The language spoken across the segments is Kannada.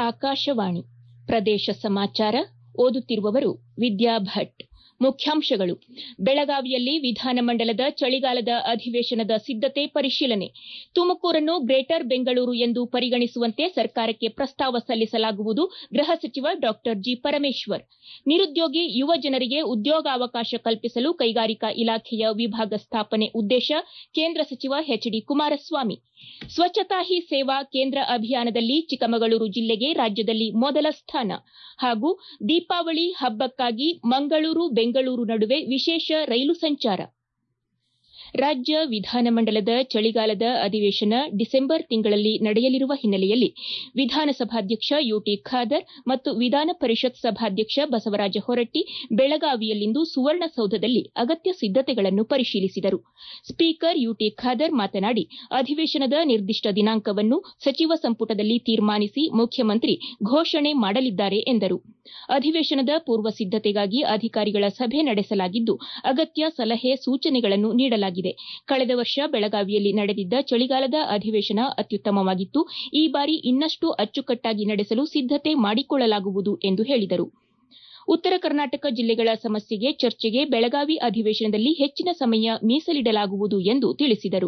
ಆಕಾಶವಾಣಿ ಪ್ರದೇಶ ಸಮಾಚಾರ ಓದುತ್ತಿರುವವರು ವಿದ್ಯಾ ಭಟ್ ಮುಖ್ಯಾಂಶಗಳು ಬೆಳಗಾವಿಯಲ್ಲಿ ವಿಧಾನಮಂಡಲದ ಚಳಿಗಾಲದ ಅಧಿವೇಶನದ ಸಿದ್ದತೆ ಪರಿಶೀಲನೆ ತುಮಕೂರನ್ನು ಗ್ರೇಟರ್ ಬೆಂಗಳೂರು ಎಂದು ಪರಿಗಣಿಸುವಂತೆ ಸರ್ಕಾರಕ್ಕೆ ಪ್ರಸ್ತಾವ ಸಲ್ಲಿಸಲಾಗುವುದು ಗೃಹ ಸಚಿವ ಡಾ ಜಿ ಪರಮೇಶ್ವರ್ ನಿರುದ್ಯೋಗಿ ಯುವ ಜನರಿಗೆ ಉದ್ಯೋಗಾವಕಾಶ ಕಲ್ಪಿಸಲು ಕೈಗಾರಿಕಾ ಇಲಾಖೆಯ ವಿಭಾಗ ಸ್ಥಾಪನೆ ಉದ್ದೇಶ ಕೇಂದ್ರ ಸಚಿವ ಎಚ್ ಡಿ ಕುಮಾರಸ್ವಾಮಿ ಸ್ವಚ್ಛತಾ ಹಿ ಸೇವಾ ಕೇಂದ್ರ ಅಭಿಯಾನದಲ್ಲಿ ಚಿಕ್ಕಮಗಳೂರು ಜಿಲ್ಲೆಗೆ ರಾಜ್ಯದಲ್ಲಿ ಮೊದಲ ಸ್ಥಾನ ಹಾಗೂ ದೀಪಾವಳಿ ಹಬ್ಬಕ್ಕಾಗಿ ಮಂಗಳೂರು ಬೆಂಗಳೂರು ನಡುವೆ ವಿಶೇಷ ರೈಲು ಸಂಚಾರ ರಾಜ್ಯ ವಿಧಾನಮಂಡಲದ ಚಳಿಗಾಲದ ಅಧಿವೇಶನ ಡಿಸೆಂಬರ್ ತಿಂಗಳಲ್ಲಿ ನಡೆಯಲಿರುವ ಹಿನ್ನೆಲೆಯಲ್ಲಿ ವಿಧಾನಸಭಾಧ್ಯಕ್ಷ ಯುಟಿ ಖಾದರ್ ಮತ್ತು ವಿಧಾನ ಪರಿಷತ್ ಸಭಾಧ್ಯಕ್ಷ ಬಸವರಾಜ ಹೊರಟ್ಟಿ ಬೆಳಗಾವಿಯಲ್ಲಿಂದು ಸುವರ್ಣಸೌಧದಲ್ಲಿ ಅಗತ್ಯ ಸಿದ್ದತೆಗಳನ್ನು ಪರಿಶೀಲಿಸಿದರು ಸ್ಪೀಕರ್ ಯುಟಿ ಖಾದರ್ ಮಾತನಾಡಿ ಅಧಿವೇಶನದ ನಿರ್ದಿಷ್ಟ ದಿನಾಂಕವನ್ನು ಸಚಿವ ಸಂಪುಟದಲ್ಲಿ ತೀರ್ಮಾನಿಸಿ ಮುಖ್ಯಮಂತ್ರಿ ಘೋಷಣೆ ಮಾಡಲಿದ್ದಾರೆ ಎಂದರು ಅಧಿವೇಶನದ ಪೂರ್ವ ಸಿದ್ದತೆಗಾಗಿ ಅಧಿಕಾರಿಗಳ ಸಭೆ ನಡೆಸಲಾಗಿದ್ದು ಅಗತ್ಯ ಸಲಹೆ ಸೂಚನೆಗಳನ್ನು ನೀಡಲಾಗಿದೆ ಕಳೆದ ವರ್ಷ ಬೆಳಗಾವಿಯಲ್ಲಿ ನಡೆದಿದ್ದ ಚಳಿಗಾಲದ ಅಧಿವೇಶನ ಅತ್ಯುತ್ತಮವಾಗಿತ್ತು ಈ ಬಾರಿ ಇನ್ನಷ್ಟು ಅಚ್ಚುಕಟ್ಟಾಗಿ ನಡೆಸಲು ಸಿದ್ದತೆ ಮಾಡಿಕೊಳ್ಳಲಾಗುವುದು ಎಂದು ಹೇಳಿದರು ಉತ್ತರ ಕರ್ನಾಟಕ ಜಿಲ್ಲೆಗಳ ಸಮಸ್ಯೆಗೆ ಚರ್ಚೆಗೆ ಬೆಳಗಾವಿ ಅಧಿವೇಶನದಲ್ಲಿ ಹೆಚ್ಚಿನ ಸಮಯ ಮೀಸಲಿಡಲಾಗುವುದು ಎಂದು ತಿಳಿಸಿದರು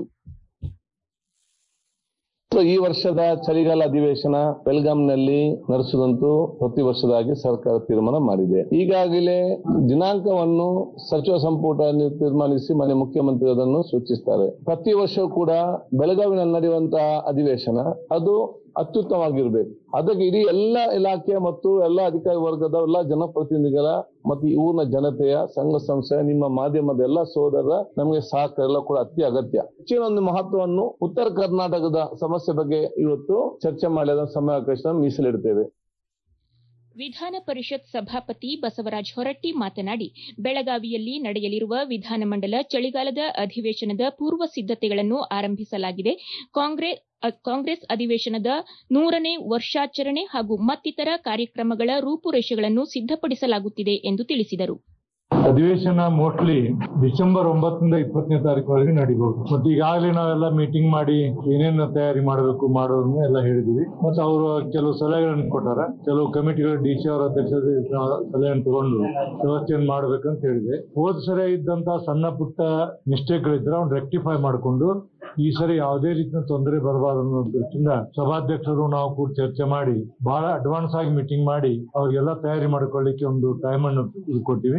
ಈ ವರ್ಷದ ಚಳಿಗಾಲ ಅಧಿವೇಶನ ಬೆಲ್ಗಾಂನಲ್ಲಿ ನಡೆಸುವಂತೂ ಪ್ರತಿ ವರ್ಷದಾಗಿ ಸರ್ಕಾರ ತೀರ್ಮಾನ ಮಾಡಿದೆ ಈಗಾಗಲೇ ದಿನಾಂಕವನ್ನು ಸಚಿವ ಸಂಪುಟ ತೀರ್ಮಾನಿಸಿ ಮನೆ ಮುಖ್ಯಮಂತ್ರಿ ಅದನ್ನು ಸೂಚಿಸುತ್ತಾರೆ ಪ್ರತಿ ವರ್ಷವೂ ಕೂಡ ಬೆಳಗಾವಿನಲ್ಲಿ ನಡೆಯುವಂತಹ ಅಧಿವೇಶನ ಅದು ಅತ್ಯುತ್ತಮವಾಗಿರ್ಬೇಕು ಅದಕ್ಕೆ ಇಡೀ ಎಲ್ಲ ಇಲಾಖೆ ಮತ್ತು ಎಲ್ಲ ಅಧಿಕಾರಿ ವರ್ಗದ ಎಲ್ಲ ಜನಪ್ರತಿನಿಧಿಗಳ ಮತ್ತು ಈ ಊರಿನ ಜನತೆಯ ಸಂಘ ಸಂಸ್ಥೆ ನಿಮ್ಮ ಮಾಧ್ಯಮದ ಎಲ್ಲ ಸೋದರರ ನಮಗೆ ಸಹಕಾರ ಎಲ್ಲ ಕೂಡ ಅತಿ ಅಗತ್ಯ ಹೆಚ್ಚಿನ ಒಂದು ಮಹತ್ವವನ್ನು ಉತ್ತರ ಕರ್ನಾಟಕದ ಸಮಸ್ಯೆ ಬಗ್ಗೆ ಇವತ್ತು ಚರ್ಚೆ ಮಾಡಿ ಅದನ್ನು ಸಮಯಾವಕಾಶ ಮೀಸಲಿಡುತ್ತೇವೆ ವಿಧಾನ ಪರಿಷತ್ ಸಭಾಪತಿ ಬಸವರಾಜ ಹೊರಟ್ಟಿ ಮಾತನಾಡಿ ಬೆಳಗಾವಿಯಲ್ಲಿ ನಡೆಯಲಿರುವ ವಿಧಾನಮಂಡಲ ಚಳಿಗಾಲದ ಅಧಿವೇಶನದ ಪೂರ್ವ ಸಿದ್ದತೆಗಳನ್ನು ಆರಂಭಿಸಲಾಗಿದೆ ಕಾಂಗ್ರೆಸ್ ಅಧಿವೇಶನದ ನೂರನೇ ವರ್ಷಾಚರಣೆ ಹಾಗೂ ಮತ್ತಿತರ ಕಾರ್ಯಕ್ರಮಗಳ ರೂಪುರೇಷೆಗಳನ್ನು ಸಿದ್ದಪಡಿಸಲಾಗುತ್ತಿದೆ ಎಂದು ತಿಳಿಸಿದರು ಅಧಿವೇಶನ ಮೋಸ್ಟ್ಲಿ ಡಿಸೆಂಬರ್ ಒಂಬತ್ತರಿಂದ ಇಪ್ಪತ್ತನೇ ತಾರೀಕುವರೆಗೆ ನಡೀಬಹುದು ಮತ್ತೆ ಈಗಾಗಲೇ ನಾವೆಲ್ಲ ಮೀಟಿಂಗ್ ಮಾಡಿ ಏನೇನು ತಯಾರಿ ಮಾಡಬೇಕು ಮಾಡೋದನ್ನ ಎಲ್ಲ ಹೇಳಿದೀವಿ ಮತ್ತೆ ಅವರು ಕೆಲವು ಸಲಹೆಗಳನ್ನು ಕೊಟ್ಟಾರ ಕೆಲವು ಕಮಿಟಿಗಳು ಡಿ ಸಿ ಅವರ ಅಧ್ಯಕ್ಷತೆ ಸಲಹೆಯನ್ನು ತಗೊಂಡು ವ್ಯವಸ್ಥೆಯನ್ನು ಮಾಡ್ಬೇಕಂತ ಹೇಳಿದೆ ಹೋದ್ ಸರಿ ಇದ್ದಂತ ಸಣ್ಣ ಪುಟ್ಟ ಮಿಸ್ಟೇಕ್ಗಳಿದ್ರೆ ಅವ್ನು ರೆಕ್ಟಿಫೈ ಮಾಡಿಕೊಂಡು ಈ ಸರಿ ಯಾವುದೇ ರೀತಿಯ ತೊಂದರೆ ಬರಬಾರದು ಅನ್ನೋ ದೃಷ್ಟಿಯಿಂದ ಸಭಾಧ್ಯಕ್ಷರು ನಾವು ಕೂಡ ಚರ್ಚೆ ಮಾಡಿ ಬಹಳ ಅಡ್ವಾನ್ಸ್ ಆಗಿ ಮೀಟಿಂಗ್ ಮಾಡಿ ಅವ್ರಿಗೆಲ್ಲ ತಯಾರಿ ಮಾಡಿಕೊಳ್ಳಿಕ್ಕೆ ಒಂದು ಟೈಮ್ ಅನ್ನು ಕೊಟ್ಟಿವಿ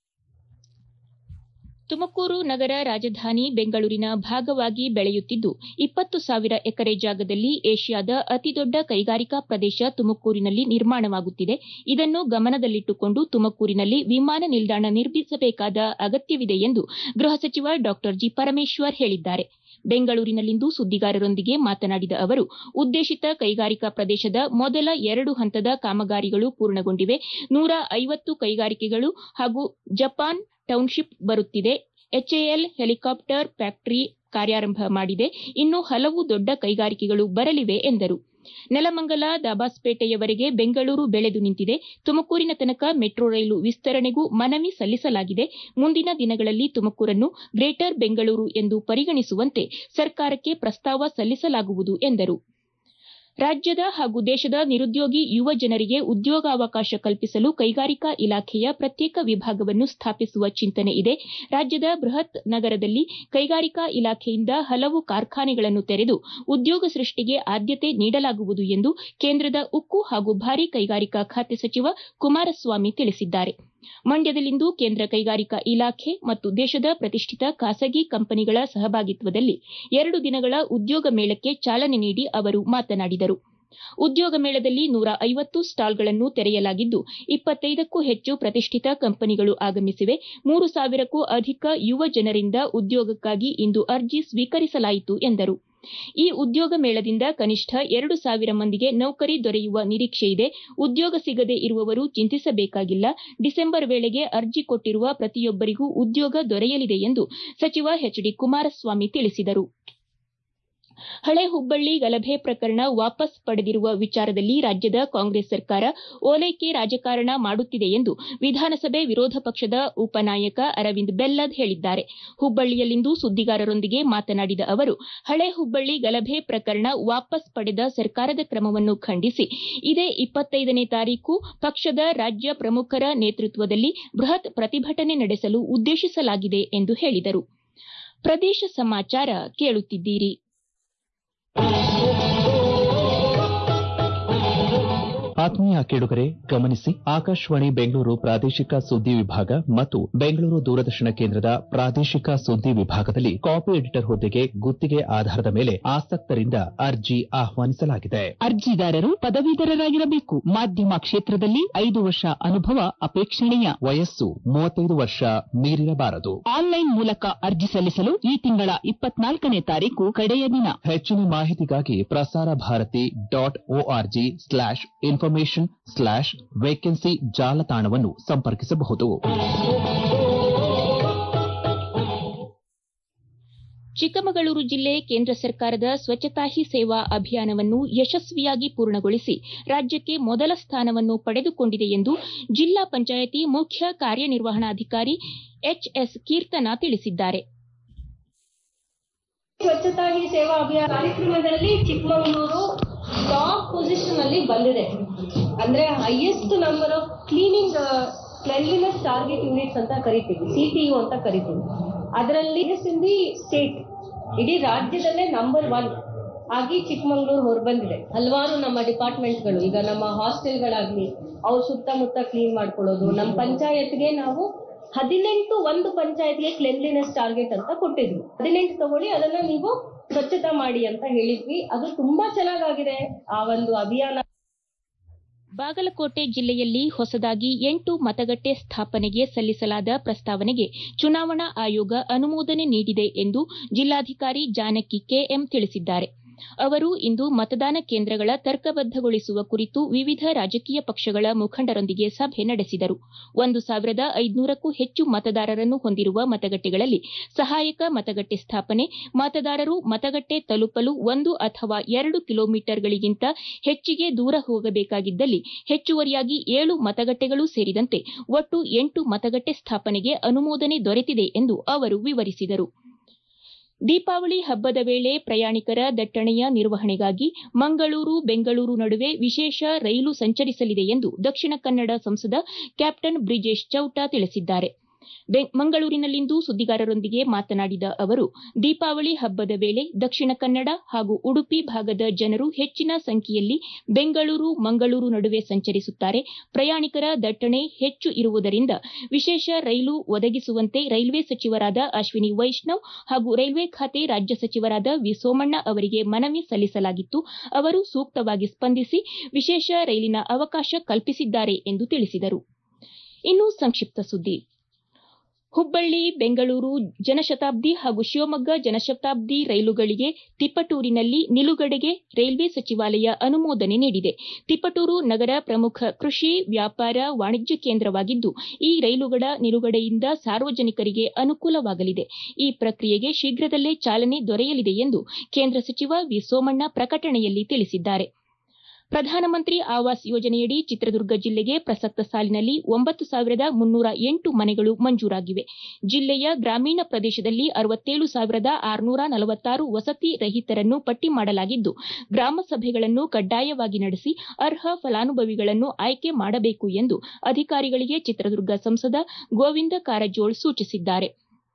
ತುಮಕೂರು ನಗರ ರಾಜಧಾನಿ ಬೆಂಗಳೂರಿನ ಭಾಗವಾಗಿ ಬೆಳೆಯುತ್ತಿದ್ದು ಇಪ್ಪತ್ತು ಸಾವಿರ ಎಕರೆ ಜಾಗದಲ್ಲಿ ಏಷ್ಯಾದ ಅತಿದೊಡ್ಡ ಕೈಗಾರಿಕಾ ಪ್ರದೇಶ ತುಮಕೂರಿನಲ್ಲಿ ನಿರ್ಮಾಣವಾಗುತ್ತಿದೆ ಇದನ್ನು ಗಮನದಲ್ಲಿಟ್ಟುಕೊಂಡು ತುಮಕೂರಿನಲ್ಲಿ ವಿಮಾನ ನಿಲ್ದಾಣ ನಿರ್ಮಿಸಬೇಕಾದ ಅಗತ್ಯವಿದೆ ಎಂದು ಗೃಹ ಸಚಿವ ಡಾ ಜಿ ಪರಮೇಶ್ವರ್ ಹೇಳಿದ್ದಾರೆ ಬೆಂಗಳೂರಿನಲ್ಲಿಂದು ಸುದ್ದಿಗಾರರೊಂದಿಗೆ ಮಾತನಾಡಿದ ಅವರು ಉದ್ದೇಶಿತ ಕೈಗಾರಿಕಾ ಪ್ರದೇಶದ ಮೊದಲ ಎರಡು ಹಂತದ ಕಾಮಗಾರಿಗಳು ಪೂರ್ಣಗೊಂಡಿವೆ ನೂರ ಐವತ್ತು ಕೈಗಾರಿಕೆಗಳು ಹಾಗೂ ಜಪಾನ್ ಟೌನ್ಶಿಪ್ ಬರುತ್ತಿದೆ ಎಚ್ಎಎಲ್ ಹೆಲಿಕಾಪ್ಟರ್ ಫ್ಯಾಕ್ಟರಿ ಕಾರ್ಯಾರಂಭ ಮಾಡಿದೆ ಇನ್ನು ಹಲವು ದೊಡ್ಡ ಕೈಗಾರಿಕೆಗಳು ಬರಲಿವೆ ಎಂದರು ನೆಲಮಂಗಲ ದಾಬಾಸ್ಪೇಟೆಯವರೆಗೆ ಬೆಂಗಳೂರು ಬೆಳೆದು ನಿಂತಿದೆ ತುಮಕೂರಿನ ತನಕ ಮೆಟ್ರೋ ರೈಲು ವಿಸ್ತರಣೆಗೂ ಮನವಿ ಸಲ್ಲಿಸಲಾಗಿದೆ ಮುಂದಿನ ದಿನಗಳಲ್ಲಿ ತುಮಕೂರನ್ನು ಗ್ರೇಟರ್ ಬೆಂಗಳೂರು ಎಂದು ಪರಿಗಣಿಸುವಂತೆ ಸರ್ಕಾರಕ್ಕೆ ಪ್ರಸ್ತಾವ ಸಲ್ಲಿಸಲಾಗುವುದು ಎಂದರು ರಾಜ್ಯದ ಹಾಗೂ ದೇಶದ ನಿರುದ್ಯೋಗಿ ಯುವ ಜನರಿಗೆ ಉದ್ಯೋಗಾವಕಾಶ ಕಲ್ಪಿಸಲು ಕೈಗಾರಿಕಾ ಇಲಾಖೆಯ ಪ್ರತ್ಯೇಕ ವಿಭಾಗವನ್ನು ಸ್ಥಾಪಿಸುವ ಚಿಂತನೆ ಇದೆ ರಾಜ್ಯದ ಬೃಹತ್ ನಗರದಲ್ಲಿ ಕೈಗಾರಿಕಾ ಇಲಾಖೆಯಿಂದ ಹಲವು ಕಾರ್ಖಾನೆಗಳನ್ನು ತೆರೆದು ಉದ್ಯೋಗ ಸೃಷ್ಟಿಗೆ ಆದ್ಯತೆ ನೀಡಲಾಗುವುದು ಎಂದು ಕೇಂದ್ರದ ಉಕ್ಕು ಹಾಗೂ ಭಾರೀ ಕೈಗಾರಿಕಾ ಖಾತೆ ಸಚಿವ ಕುಮಾರಸ್ವಾಮಿ ತಿಳಿಸಿದ್ದಾರೆ ಮಂಡ್ಯದಲ್ಲಿಂದು ಕೇಂದ್ರ ಕೈಗಾರಿಕಾ ಇಲಾಖೆ ಮತ್ತು ದೇಶದ ಪ್ರತಿಷ್ಠಿತ ಖಾಸಗಿ ಕಂಪನಿಗಳ ಸಹಭಾಗಿತ್ವದಲ್ಲಿ ಎರಡು ದಿನಗಳ ಉದ್ಯೋಗ ಮೇಳಕ್ಕೆ ಚಾಲನೆ ನೀಡಿ ಅವರು ಮಾತನಾಡಿದರು ಉದ್ಯೋಗ ಮೇಳದಲ್ಲಿ ನೂರ ಐವತ್ತು ಸ್ಟಾಲ್ಗಳನ್ನು ತೆರೆಯಲಾಗಿದ್ದು ಇಪ್ಪತ್ತೈದಕ್ಕೂ ಹೆಚ್ಚು ಪ್ರತಿಷ್ಠಿತ ಕಂಪನಿಗಳು ಆಗಮಿಸಿವೆ ಮೂರು ಸಾವಿರಕ್ಕೂ ಅಧಿಕ ಯುವ ಜನರಿಂದ ಉದ್ಯೋಗಕ್ಕಾಗಿ ಇಂದು ಅರ್ಜಿ ಸ್ವೀಕರಿಸಲಾಯಿತು ಎಂದರು ಈ ಉದ್ಯೋಗ ಮೇಳದಿಂದ ಕನಿಷ್ಠ ಎರಡು ಸಾವಿರ ಮಂದಿಗೆ ನೌಕರಿ ದೊರೆಯುವ ನಿರೀಕ್ಷೆಯಿದೆ ಉದ್ಯೋಗ ಸಿಗದೇ ಇರುವವರು ಚಿಂತಿಸಬೇಕಾಗಿಲ್ಲ ಡಿಸೆಂಬರ್ ವೇಳೆಗೆ ಅರ್ಜಿ ಕೊಟ್ಟಿರುವ ಪ್ರತಿಯೊಬ್ಬರಿಗೂ ಉದ್ಯೋಗ ದೊರೆಯಲಿದೆ ಎಂದು ಸಚಿವ ಎಚ್ ಡಿ ಕುಮಾರಸ್ವಾಮಿ ತಿಳಿಸಿದರು ಹಳೆ ಹುಬ್ಬಳ್ಳಿ ಗಲಭೆ ಪ್ರಕರಣ ವಾಪಸ್ ಪಡೆದಿರುವ ವಿಚಾರದಲ್ಲಿ ರಾಜ್ಯದ ಕಾಂಗ್ರೆಸ್ ಸರ್ಕಾರ ಓಲೈಕೆ ರಾಜಕಾರಣ ಮಾಡುತ್ತಿದೆ ಎಂದು ವಿಧಾನಸಭೆ ವಿರೋಧ ಪಕ್ಷದ ಉಪನಾಯಕ ಅರವಿಂದ್ ಬೆಲ್ಲದ್ ಹೇಳಿದ್ದಾರೆ ಹುಬ್ಬಳ್ಳಿಯಲ್ಲಿಂದು ಸುದ್ದಿಗಾರರೊಂದಿಗೆ ಮಾತನಾಡಿದ ಅವರು ಹಳೆ ಹುಬ್ಬಳ್ಳಿ ಗಲಭೆ ಪ್ರಕರಣ ವಾಪಸ್ ಪಡೆದ ಸರ್ಕಾರದ ಕ್ರಮವನ್ನು ಖಂಡಿಸಿ ಇದೇ ಇಪ್ಪತ್ತೈದನೇ ತಾರೀಕು ಪಕ್ಷದ ರಾಜ್ಯ ಪ್ರಮುಖರ ನೇತೃತ್ವದಲ್ಲಿ ಬೃಹತ್ ಪ್ರತಿಭಟನೆ ನಡೆಸಲು ಉದ್ದೇಶಿಸಲಾಗಿದೆ ಎಂದು ಹೇಳಿದರು ಪ್ರದೇಶ ಸಮಾಚಾರ ಕೇಳುತ್ತಿದ್ದೀರಿ ಆತ್ಮೀಯ ಕೇಳುಗರೆ ಗಮನಿಸಿ ಆಕಾಶವಾಣಿ ಬೆಂಗಳೂರು ಪ್ರಾದೇಶಿಕ ಸುದ್ದಿ ವಿಭಾಗ ಮತ್ತು ಬೆಂಗಳೂರು ದೂರದರ್ಶನ ಕೇಂದ್ರದ ಪ್ರಾದೇಶಿಕ ಸುದ್ದಿ ವಿಭಾಗದಲ್ಲಿ ಕಾಪಿ ಎಡಿಟರ್ ಹುದ್ದೆಗೆ ಗುತ್ತಿಗೆ ಆಧಾರದ ಮೇಲೆ ಆಸಕ್ತರಿಂದ ಅರ್ಜಿ ಆಹ್ವಾನಿಸಲಾಗಿದೆ ಅರ್ಜಿದಾರರು ಪದವೀಧರರಾಗಿರಬೇಕು ಮಾಧ್ಯಮ ಕ್ಷೇತ್ರದಲ್ಲಿ ಐದು ವರ್ಷ ಅನುಭವ ಅಪೇಕ್ಷಣೀಯ ವಯಸ್ಸು ಮೂವತ್ತೈದು ವರ್ಷ ಮೀರಿರಬಾರದು ಆನ್ಲೈನ್ ಮೂಲಕ ಅರ್ಜಿ ಸಲ್ಲಿಸಲು ಈ ತಿಂಗಳ ಇಪ್ಪತ್ನಾಲ್ಕನೇ ತಾರೀಕು ಕಡೆಯ ದಿನ ಹೆಚ್ಚಿನ ಮಾಹಿತಿಗಾಗಿ Prasar Bharati dot org slash information slash vacancy ಜಾಲತಾಣವನ್ನು ಸಂಪರ್ಕಿಸಬಹುದು ಚಿಕ್ಕಮಗಳೂರು ಜಿಲ್ಲೆ ಕೇಂದ್ರ ಸರ್ಕಾರದ ಸ್ವಚ್ಛತಾ ಹಿ ಸೇವಾ ಅಭಿಯಾನವನ್ನು ಯಶಸ್ವಿಯಾಗಿ ಪೂರ್ಣಗೊಳಿಸಿ ರಾಜ್ಯಕ್ಕೆ ಮೊದಲ ಸ್ಥಾನವನ್ನು ಪಡೆದುಕೊಂಡಿದೆ ಎಂದು ಜಿಲ್ಲಾ ಪಂಚಾಯಿತಿ ಮುಖ್ಯ ಕಾರ್ಯನಿರ್ವಹಣಾಧಿಕಾರಿ ಎಚ್ಎಸ್ ಕೀರ್ತನಾ ತಿಳಿಸಿದ್ದಾರೆ ಸ್ವಚ್ಛತಾ ಹಿ ಸೇವಾ ಅಭಿಯಾನ ಕಾರ್ಯಕ್ರಮದಲ್ಲಿ ಚಿಕ್ಕಮಗಳೂರು ಟಾಪ್ ಪೊಸಿಷನ್ ಅಲ್ಲಿ ಬಂದಿದೆ ಅಂದ್ರೆ highest number of cleaning cleanliness target units ಅಂತ ಕರಿತೀವಿ ಸಿಟಿಯು ಅಂತ ಕರಿತೀವಿ ಅದರಲ್ಲಿ ಇನ್ ದಿ ಸ್ಟೇಟ್ ಇಡೀ ರಾಜ್ಯದಲ್ಲೇ ನಂಬರ್ ಒನ್ ಆಗಿ ಚಿಕ್ಕಮಗಳೂರು ಹೊರಬಂದಿದೆ ಹಲವಾರು ನಮ್ಮ ಡಿಪಾರ್ಟ್ಮೆಂಟ್ಗಳು ಈಗ ನಮ್ಮ ಹಾಸ್ಟೆಲ್ಗಳಾಗ್ಲಿ ಅವ್ರ ಸುತ್ತಮುತ್ತ ಕ್ಲೀನ್ ಮಾಡ್ಕೊಳ್ಳೋದು ನಮ್ಮ ಪಂಚಾಯತ್ಗೆ ನಾವು ಹದಿನೆಂಟು ಒಂದು ಪಂಚಾಯತ್ಗೆ ಕ್ಲೆನ್ಲಿನೆಸ್ ಟಾರ್ಗೆಟ್ ಅಂತ ಕೊಟ್ಟಿದ್ವಿ ಹದಿನೆಂಟು ತಗೊಳ್ಳಿ ಅದನ್ನ ನೀವು ಸ್ವಚ್ಛತಾ ಮಾಡಿ ಅಂತ ಹೇಳಿದ್ವಿ ಅದು ತುಂಬಾ ಚೆನ್ನಾಗಾಗಿದೆ ಆ ಒಂದು ಅಭಿಯಾನ ಬಾಗಲಕೋಟೆ ಜಿಲ್ಲೆಯಲ್ಲಿ ಹೊಸದಾಗಿ ಎಂಟು ಮತಗಟ್ಟೆ ಸ್ಥಾಪನೆಗೆ ಸಲ್ಲಿಸಲಾದ ಪ್ರಸ್ತಾವನೆಗೆ ಚುನಾವಣಾ ಆಯೋಗ ಅನುಮೋದನೆ ನೀಡಿದೆ ಎಂದು ಜಿಲ್ಲಾಧಿಕಾರಿ ಜಾನಕಿ ಕೆಎಂ ತಿಳಿಸಿದ್ದಾರೆ ಅವರು ಇಂದು ಮತದಾನ ಕೇಂದ್ರಗಳ ತರ್ಕಬದ್ದಗೊಳಿಸುವ ಕುರಿತು ವಿವಿಧ ರಾಜಕೀಯ ಪಕ್ಷಗಳ ಮುಖಂಡರೊಂದಿಗೆ ಸಭೆ ನಡೆಸಿದರು ಒಂದು ಸಾವಿರದ ಐದುನೂರಕ್ಕೂ ಹೆಚ್ಚು ಮತದಾರರನ್ನು ಹೊಂದಿರುವ ಮತಗಟ್ಟೆಗಳಲ್ಲಿ ಸಹಾಯಕ ಮತಗಟ್ಟೆ ಸ್ಥಾಪನೆ ಮತದಾರರು ಮತಗಟ್ಟೆ ತಲುಪಲು ಒಂದು ಅಥವಾ ಎರಡು ಕಿಲೋಮೀಟರ್ಗಳಿಗಿಂತ ಹೆಚ್ಚಿಗೆ ದೂರ ಹೋಗಬೇಕಾಗಿದ್ದಲ್ಲಿ ಹೆಚ್ಚುವರಿಯಾಗಿ ಏಳು ಮತಗಟ್ಟೆಗಳು ಸೇರಿದಂತೆ ಒಟ್ಟು ಎಂಟು ಮತಗಟ್ಟೆ ಸ್ಥಾಪನೆಗೆ ಅನುಮೋದನೆ ದೊರೆತಿದೆ ಎಂದು ಅವರು ವಿವರಿಸಿದರು ದೀಪಾವಳಿ ಹಬ್ಬದ ವೇಳೆ ಪ್ರಯಾಣಿಕರ ದಟ್ಟಣೆಯ ನಿರ್ವಹಣೆಗಾಗಿ ಮಂಗಳೂರು ಬೆಂಗಳೂರು ನಡುವೆ ವಿಶೇಷ ರೈಲು ಸಂಚರಿಸಲಿದೆ ಎಂದು ದಕ್ಷಿಣ ಕನ್ನಡ ಸಂಸದ ಕ್ಯಾಪ್ಟನ್ ಬ್ರಿಜೇಶ್ ಚೌಟ ತಿಳಿಸಿದ್ದಾರೆ ಮಂಗಳೂರಿನಲ್ಲಿಂದು ಸುದ್ದಿಗಾರರೊಂದಿಗೆ ಮಾತನಾಡಿದ ಅವರು ದೀಪಾವಳಿ ಹಬ್ಬದ ವೇಳೆ ದಕ್ಷಿಣ ಕನ್ನಡ ಹಾಗೂ ಉಡುಪಿ ಭಾಗದ ಜನರು ಹೆಚ್ಚಿನ ಸಂಖ್ಯೆಯಲ್ಲಿ ಬೆಂಗಳೂರು ಮಂಗಳೂರು ನಡುವೆ ಸಂಚರಿಸುತ್ತಾರೆ ಪ್ರಯಾಣಿಕರ ದಟ್ಟಣೆ ಹೆಚ್ಚು ಇರುವುದರಿಂದ ವಿಶೇಷ ರೈಲು ಒದಗಿಸುವಂತೆ ರೈಲ್ವೆ ಸಚಿವರಾದ ಅಶ್ವಿನಿ ವೈಷ್ಣವ್ ಹಾಗೂ ರೈಲ್ವೆ ಖಾತೆ ರಾಜ್ಯ ಸಚಿವರಾದ ವಿ ಸೋಮಣ್ಣ ಅವರಿಗೆ ಮನವಿ ಸಲ್ಲಿಸಲಾಗಿತ್ತು ಅವರು ಸೂಕ್ತವಾಗಿ ಸ್ಪಂದಿಸಿ ವಿಶೇಷ ರೈಲಿನ ಅವಕಾಶ ಕಲ್ಪಿಸಿದ್ದಾರೆ ಎಂದು ತಿಳಿಸಿದರು ಇನ್ನು ಸಂಕ್ಷಿಪ್ತ ಸುದ್ದಿ ಹುಬ್ಬಳ್ಳಿ ಬೆಂಗಳೂರು ಜನಶತಾಬ್ದಿ ಹಾಗೂ ಶಿವಮೊಗ್ಗ ಜನಶತಾಬ್ದಿ ರೈಲುಗಳಿಗೆ ತಿಪಟೂರಿನಲ್ಲಿ ನಿಲುಗಡೆಗೆ ರೈಲ್ವೆ ಸಚಿವಾಲಯ ಅನುಮೋದನೆ ನೀಡಿದೆ ತಿಪಟೂರು ನಗರ ಪ್ರಮುಖ ಕೃಷಿ ವ್ಯಾಪಾರ ವಾಣಿಜ್ಯ ಕೇಂದ್ರವಾಗಿದ್ದು ಈ ರೈಲುಗಳ ನಿಲುಗಡೆಯಿಂದ ಸಾರ್ವಜನಿಕರಿಗೆ ಅನುಕೂಲವಾಗಲಿದೆ ಈ ಪ್ರಕ್ರಿಯೆಗೆ ಶೀಘ್ರದಲ್ಲೇ ಚಾಲನೆ ದೊರೆಯಲಿದೆ ಎಂದು ಕೇಂದ್ರ ಸಚಿವ ವಿ ಸೋಮಣ್ಣ ಪ್ರಕಟಣೆಯಲ್ಲಿ ತಿಳಿಸಿದ್ದಾರೆ ಪ್ರಧಾನಮಂತ್ರಿ ಆವಾಸ್ ಯೋಜನೆಯಡಿ ಚಿತ್ರದುರ್ಗ ಜಿಲ್ಲೆಗೆ ಪ್ರಸಕ್ತ ಸಾಲಿನಲ್ಲಿ ಒಂಬತ್ತು ಸಾವಿರದ ಮುನ್ನೂರ ಎಂಟು ಮನೆಗಳು ಮಂಜೂರಾಗಿವೆ ಜಿಲ್ಲೆಯ ಗ್ರಾಮೀಣ ಪ್ರದೇಶದಲ್ಲಿ ಅರವತ್ತೇಳು ಸಾವಿರದ ಆರುನೂರ ನಲವತ್ತಾರು ವಸತಿ ರಹಿತರನ್ನು ಪಟ್ಟಿ ಮಾಡಲಾಗಿದ್ದು ಗ್ರಾಮ ಸಭೆಗಳನ್ನು ಕಡ್ಡಾಯವಾಗಿ ನಡೆಸಿ ಅರ್ಹ ಫಲಾನುಭವಿಗಳನ್ನು ಆಯ್ಕೆ ಮಾಡಬೇಕು ಎಂದು ಅಧಿಕಾರಿಗಳಿಗೆ ಚಿತ್ರದುರ್ಗ ಸಂಸದ ಗೋವಿಂದ ಕಾರಜೋಳ್ ಸೂಚಿಸಿದ್ದಾರೆ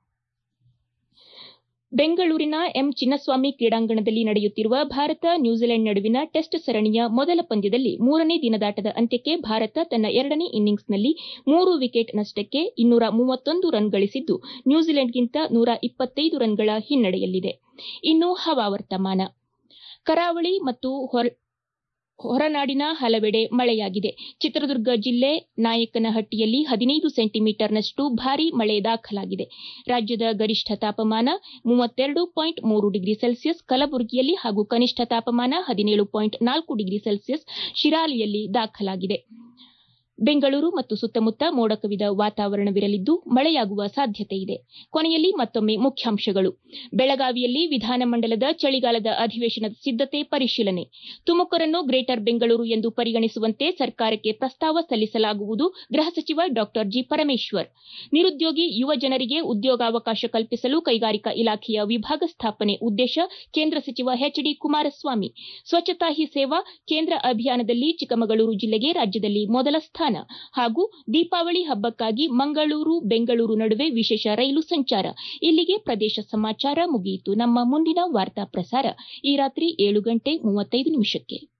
ಬೆಂಗಳೂರಿನ ಎಂ ಚಿನ್ನಸ್ವಾಮಿ ಕ್ರೀಡಾಂಗಣದಲ್ಲಿ ನಡೆಯುತ್ತಿರುವ ಭಾರತ ನ್ಯೂಜಿಲೆಂಡ್ ನಡುವಿನ ಟೆಸ್ಟ್ ಸರಣಿಯ ಮೊದಲ ಪಂದ್ಯದಲ್ಲಿ ಮೂರನೇ ದಿನದಾಟದ ಅಂತ್ಯಕ್ಕೆ ಭಾರತ ತನ್ನ ಎರಡನೇ ಇನ್ನಿಂಗ್ಸ್ನಲ್ಲಿ ಮೂರು ವಿಕೆಟ್ ನಷ್ಟಕ್ಕೆ ಇನ್ನೂರ ಮೂವತ್ತೊಂದು ರನ್ ಗಳಿಸಿದ್ದು ನ್ಯೂಜಿಲೆಂಡ್ಗಿಂತ ನೂರ ಇಪ್ಪತ್ತೈದು ರನ್ಗಳ ಹಿನ್ನಡೆಯಲ್ಲಿದೆ ಇನ್ನು ಹವಾವರ್ತಮಾನ ಕರಾವಳಿ ಮತ್ತು ಹೊರನಾಡಿನ ಹಲವೆಡೆ ಮಳೆಯಾಗಿದೆ ಚಿತ್ರದುರ್ಗ ಜಿಲ್ಲೆ ನಾಯಕನಹಟ್ಟಿಯಲ್ಲಿ ಹದಿನೈದು ಸೆಂಟಿಮೀಟರ್ನಷ್ಟು ಭಾರೀ ಮಳೆ ದಾಖಲಾಗಿದೆ ರಾಜ್ಯದ ಗರಿಷ್ಠ ತಾಪಮಾನ ಮೂವತ್ತೆರಡು ಪಾಯಿಂಟ್ ಮೂರು ಡಿಗ್ರಿ ಸೆಲ್ಸಿಯಸ್ ಕಲಬುರಗಿಯಲ್ಲಿ ಹಾಗೂ ಕನಿಷ್ಠ ತಾಪಮಾನ ಹದಿನೇಳು ಪಾಯಿಂಟ್ ನಾಲ್ಕು ಡಿಗ್ರಿ ಸೆಲ್ಸಿಯಸ್ ಶಿರಾಲಿಯಲ್ಲಿ ದಾಖಲಾಗಿದೆ ಬೆಂಗಳೂರು ಮತ್ತು ಸುತ್ತಮುತ್ತ ಮೋಡ ಕವಿದ ವಾತಾವರಣವಿರಲಿದ್ದು ಮಳೆಯಾಗುವ ಸಾಧ್ಯತೆ ಇದೆ ಕೊನೆಯಲ್ಲಿ ಮತ್ತೊಮ್ಮೆ ಮುಖ್ಯಾಂಶಗಳು ಬೆಳಗಾವಿಯಲ್ಲಿ ವಿಧಾನಮಂಡಲದ ಚಳಿಗಾಲದ ಅಧಿವೇಶನದ ಸಿದ್ದತೆ ಪರಿಶೀಲನೆ ತುಮಕೂರನ್ನು ಗ್ರೇಟರ್ ಬೆಂಗಳೂರು ಎಂದು ಪರಿಗಣಿಸುವಂತೆ ಸರ್ಕಾರಕ್ಕೆ ಪ್ರಸ್ತಾವ ಸಲ್ಲಿಸಲಾಗುವುದು ಗೃಹ ಸಚಿವ ಡಾ ಜಿ ಪರಮೇಶ್ವರ್ ನಿರುದ್ಯೋಗಿ ಯುವ ಜನರಿಗೆ ಉದ್ಯೋಗಾವಕಾಶ ಕಲ್ಪಿಸಲು ಕೈಗಾರಿಕಾ ಇಲಾಖೆಯ ವಿಭಾಗ ಸ್ಥಾಪನೆ ಉದ್ದೇಶ ಕೇಂದ್ರ ಸಚಿವ ಎಚ್ ಡಿ ಕುಮಾರಸ್ವಾಮಿ ಸ್ವಚ್ಛತಾ ಹಿ ಸೇವಾ ಕೇಂದ್ರ ಅಭಿಯಾನದಲ್ಲಿ ಚಿಕ್ಕಮಗಳೂರು ಜಿಲ್ಲೆಗೆ ರಾಜ್ಯದಲ್ಲಿ ಮೊದಲ ಸ್ಥಾನ ಹಾಗೂ ದೀಪಾವಳಿ ಹಬ್ಬಕ್ಕಾಗಿ ಮಂಗಳೂರು ಬೆಂಗಳೂರು ನಡುವೆ ವಿಶೇಷ ರೈಲು ಸಂಚಾರ ಇಲ್ಲಿಗೆ ಪ್ರದೇಶ ಸಮಾಚಾರ ಮುಗಿಯಿತು ನಮ್ಮ ಮುಂದಿನ ವಾರ್ತಾ ಪ್ರಸಾರ ಈ ರಾತ್ರಿ ಏಳು ಗಂಟೆ ಮೂವತ್ತೈದು ನಿಮಿಷಕ್ಕೆ